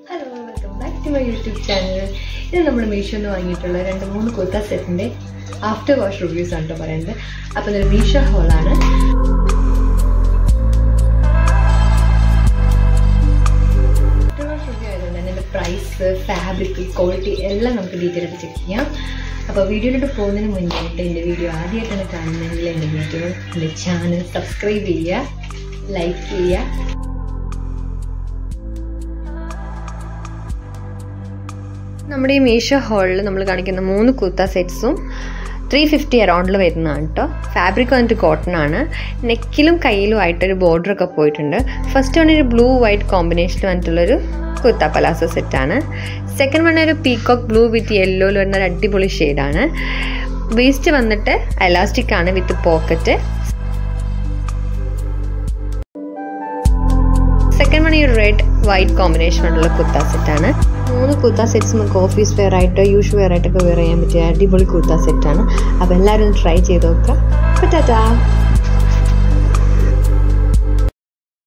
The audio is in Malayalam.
hello welcome back to my YouTube channel ഇത് നമ്മൾ മീഷോന്ന് വാങ്ങിയിട്ടുള്ള രണ്ട് മൂന്ന് കുർത്ത സെറ്റിൻ്റെ ആഫ്റ്റർ വാഷ് റിവ്യൂസ് ആണ് കേട്ടോ പറയുന്നത് അപ്പോൾ ഇതൊരു മീഷോ ഹോളാണ് ആഫ്റ്റർ വാഷ് റിവ്യൂ ആയതുകൊണ്ട് തന്നെ ഇതിൻ്റെ പ്രൈസ് ഫാബ്രിക് ക്വാളിറ്റി എല്ലാം നമുക്ക് ഡീറ്റെയിൽ ആയിട്ട് ചെക്ക് ചെയ്യാം അപ്പോൾ വീഡിയോയിലോട്ട് പോകുന്നതിന് മുന്നായിട്ട് എൻ്റെ വീഡിയോ ആദ്യമായിട്ടാണ് കാണുന്നതെങ്കിൽ എൻ്റെ വീഡിയോ എൻ്റെ ചാനൽ സബ്സ്ക്രൈബ് ചെയ്യുക ലൈക്ക് ചെയ്യുക നമ്മുടെ ഈ മീഷോ ഹോളിൽ നമ്മൾ കാണിക്കുന്ന മൂന്ന് കുർത്ത സെറ്റ്സും ത്രീ ഫിഫ്റ്റി അറൗണ്ടിൽ വരുന്നതാണ് കേട്ടോ ഫാബ്രിക് വന്നിട്ട് കോട്ടൺ ആണ് നെക്കിലും കയ്യിലും ആയിട്ടൊരു ബോർഡറൊക്കെ പോയിട്ടുണ്ട് ഫസ്റ്റ് വൺ ഒരു ബ്ലൂ വൈറ്റ് കോമ്പിനേഷനിൽ വന്നിട്ടുള്ളൊരു കുർത്ത പലാസോ സെറ്റാണ് സെക്കൻഡ് വൺ ഒരു പീകോക്ക് ബ്ലൂ വിത്ത് യെല്ലോയിൽ വരുന്ന ഒരു അടിപൊളി ഷെയ്ഡാണ് വേസ്റ്റ് വന്നിട്ട് എലാസ്റ്റിക് ആണ് വിത്ത് പോക്കറ്റ് സെക്കൻഡ് വൺ ഈ റെഡ് വൈറ്റ് കോമ്പിനേഷൻ ഉള്ള കുർത്ത സെറ്റാണ് മൂന്ന് കുർത്ത സെറ്റ്സ് നമുക്ക് ഓഫീസ് വെയർ ആയിട്ടോ യൂഷ് വെയർ ആയിട്ടൊക്കെ വെയർ ചെയ്യാൻ പറ്റിയ അടിപൊളി കുർത്ത സെറ്റാണ് അപ്പോൾ എല്ലാവരും ഒന്ന് ട്രൈ ചെയ്ത് നോക്കുക അപ്പോൾ ടാറ്റാ